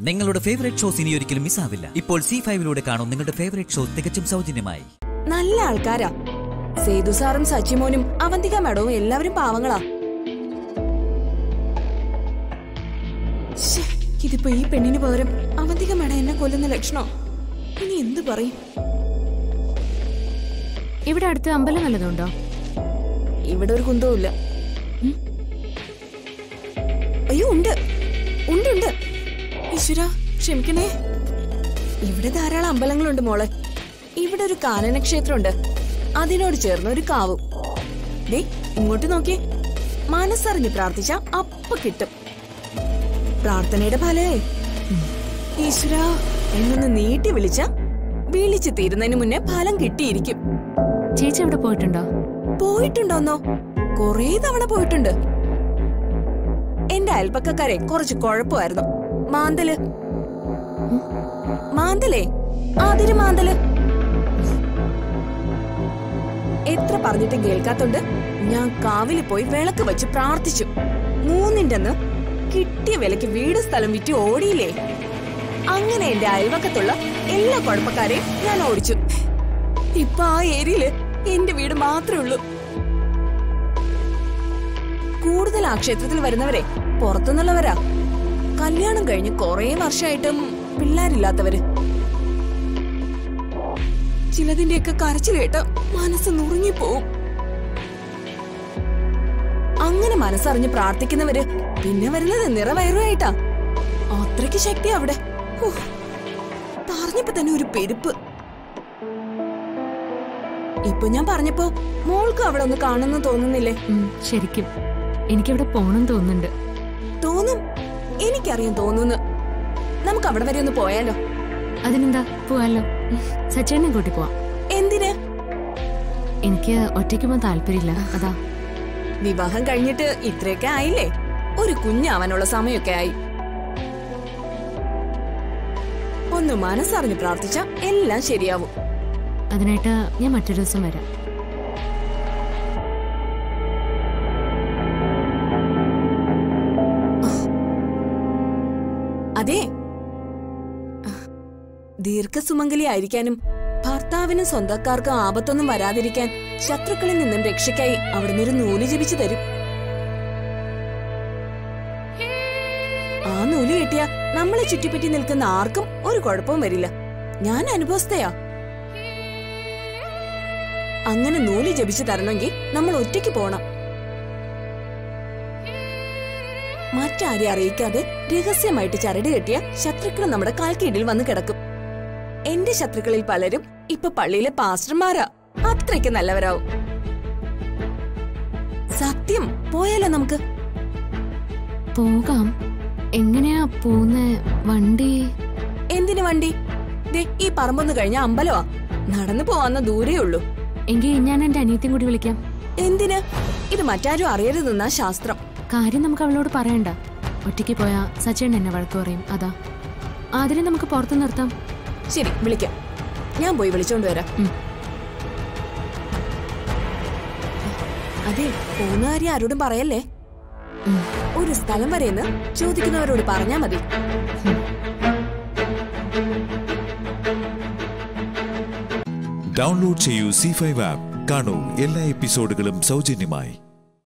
നിങ്ങളുടെ favourite shows ഇനി ഒരിക്കലും മിസ്സാവില്ല ഇപ്പോൾ സി ഫൈവിലൂടെ കാണും നിങ്ങളുടെ ഫേവറേറ്റ് ഷോ തികച്ചും സൗജന്യമായി നല്ല ആൾക്കാരാ സേതു സാറും സച്ചിമോനും അവന്തിക മാഡവും എല്ലാവരും പാവങ്ങളാ ശ്ശേ, ഇതിപ്പോ ഈ പെണ്ണിന് പകരം അവന്തിക മാഡം എന്നെ കൊല്ലുന്ന ലക്ഷണോ ഇനി എന്ത് പറയും ഇവിടെ അടുത്ത് അമ്പലം വല്ലതുണ്ടോ ഇവിടെ ഒരു കുന്തവും ഇല്ല ഉം. അയ്യോ ഉണ്ട് ഉണ്ട് ഉണ്ട് ഈശ്വര ക്ഷമിക്കണേ ഇവിടെ ധാരാളം അമ്പലങ്ങളുണ്ട് മോളെ ഇവിടെ ഒരു കാനന ക്ഷേത്രമുണ്ട് അതിനോട് ചേർന്ന് ഒരു കാവും ദേ ഇങ്ങോട്ട് നോക്കിയേ മനസ്സറിഞ്ഞ് പ്രാർത്ഥിച്ച അപ്പ കിട്ടും പ്രാർത്ഥനയുടെ ഫലേ ഈശ്വര എന്നൊന്ന് നീട്ടി വിളിച്ച വിളിച്ചു തീരുന്നതിന് മുന്നേ ഫലം കിട്ടിയിരിക്കും ചേച്ചി അവിടെ പോയിട്ടുണ്ടോ പോയിട്ടുണ്ടോന്നോ കൊറേ തവണ പോയിട്ടുണ്ട് എന്റെ അയൽപ്പക്കക്കാരെ കുറച്ച് കുഴപ്പമായിരുന്നു മാന്തല് ഉം. മാന്തലേ അതിര് മാന്തല് എത്ര പറഞ്ഞിട്ടും കേൾക്കാത്തോണ്ട് ഞാൻ കാവില് പോയി വിളക്ക് വെച്ച് പ്രാർത്ഥിച്ചു മൂന്നിന്റെ അന്ന് കിട്ടിയ വിലക്ക് വീട് സ്ഥലം വിറ്റ് ഓടിയില്ലേ അങ്ങനെ എന്റെ അയൽവക്കത്തുള്ള എല്ലാ കുഴപ്പക്കാരെയും ഞാൻ ഓടിച്ചു ഇപ്പൊ ആ ഏരിയയില് എന്റെ വീട് മാത്രമേ ഉള്ളൂ കൂടുതൽ ആ ക്ഷേത്രത്തിൽ വരുന്നവരെ പുറത്തുനിന്നുള്ളവരാ കല്യാണം കഴിഞ്ഞ് കുറേ വർഷമായിട്ടും പിള്ളേരില്ലാത്തവര് ചിലതിന്റെയൊക്കെ കരച്ചിൽ കേട്ട് മനസ്സ് നുറുങ്ങിപ്പോവും അങ്ങനെ മനസ്സറിഞ്ഞ് പ്രാർത്ഥിക്കുന്നവര് പിന്നെ വരുന്നത് നിറവയറുമായിട്ടാ അത്രയ്ക്ക് ശക്തി അവിടെ ഹൂ, പറഞ്ഞപ്പോ തന്നെ ഒരു പെരുപ്പ് ഇപ്പൊ ഞാൻ പറഞ്ഞപ്പോ മോൾക്ക് അവിടെ ഒന്ന് കാണുന്നു തോന്നുന്നില്ലേ ഉം, ശരിക്കും എനിക്കവിടെ പോണം തോന്നുന്നുണ്ട് തോന്നും എനിക്കറിയാൻ തോന്നുന്നു നമുക്ക് അവിടെ വരെ ഒന്ന് പോയാലോ അതിനെന്താ പോവാലോ സച്ചേനെ കൂട്ടി പോവാം എന്തിന് എനിക്ക് ഒറ്റയ്ക്ക് പോകാൻ താല്പര്യമില്ല അതാ വിവാഹം കഴിഞ്ഞിട്ട് ഇത്രയൊക്കെ ആയില്ലേ ഒരു കുഞ്ഞാവാനുള്ള സമയമൊക്കെ ആയി ഒന്ന് മനസ്സറിഞ്ഞ് പ്രാർത്ഥിച്ച എല്ലാം ശരിയാവും അതിനായിട്ട് ഞാൻ മറ്റൊരു ദിവസം വരാം അതെ ദീർഘസുമംഗലി ആയിരിക്കാനും ഭർത്താവിനും സ്വന്തക്കാർക്കും ആപത്തൊന്നും വരാതിരിക്കാൻ ശത്രുക്കളിൽ നിന്നും രക്ഷയ്ക്കായി അവിടുന്ന് ഒരു നൂല് ജപിച്ചു തരും ആ നൂല് കെട്ടിയ നമ്മളെ ചുറ്റിപ്പറ്റി നിൽക്കുന്ന ആർക്കും ഒരു കുഴപ്പവും വരില്ല ഞാൻ അനുഭവസ്ഥയാ അങ്ങനെ നൂല് ജപിച്ചു തരണമെങ്കിൽ നമ്മൾ ഒറ്റയ്ക്ക് പോണം മറ്റാരെ അറിയിക്കാതെ രഹസ്യമായിട്ട് ചരട് കെട്ടിയ ശത്രുക്കൾ നമ്മുടെ കാൽക്കീഴിൽ വന്ന് കിടക്കും എന്റെ ശത്രുക്കളിൽ പലരും ഇപ്പൊ പള്ളിയിലെ പാസ്റ്റർമാരാ അത്രയ്ക്ക് നല്ലവരാവും സത്യം പോയാലോ നമുക്ക് പോകാം എങ്ങനെയാ പോകുന്ന വണ്ടി എന്തിനു വണ്ടി ദേ ഈ പറമ്പൊന്ന് കഴിഞ്ഞ അമ്പലമാ നടന്നു പോവാന്ന ദൂരേ ഉള്ളൂ എങ്കിൽ ഞാൻ എന്റെ അനിയത്തിയും കൂടി വിളിക്കാം എന്തിന് ഇത് മറ്റാരും അറിയരുതെന്നാ ശാസ്ത്രം കാര്യം നമുക്ക് അവളോട് പറയണ്ട ഒറ്റയ്ക്ക് പോയാ സച്ചേൺ എന്നെ വഴക്ക് പറയും അതാ ആതിരെ നമുക്ക് പുറത്തു നിർത്താം ശരി വിളിക്കാം ഞാൻ പോയി വിളിച്ചോണ്ട് വരാം ഉം. അതെ പോകുന്ന കാര്യം ആരോടും പറയല്ലേ ഉം. ഒരു സ്ഥലം വരെയെന്ന് ചോദിക്കുന്നവരോട് പറഞ്ഞാ മതി ഡൗൺലോഡ് ചെയ്യൂ സി ഫൈവ് ആപ്പ് കാണൂ എല്ലാ എപ്പിസോഡുകളും സൗജന്യമായി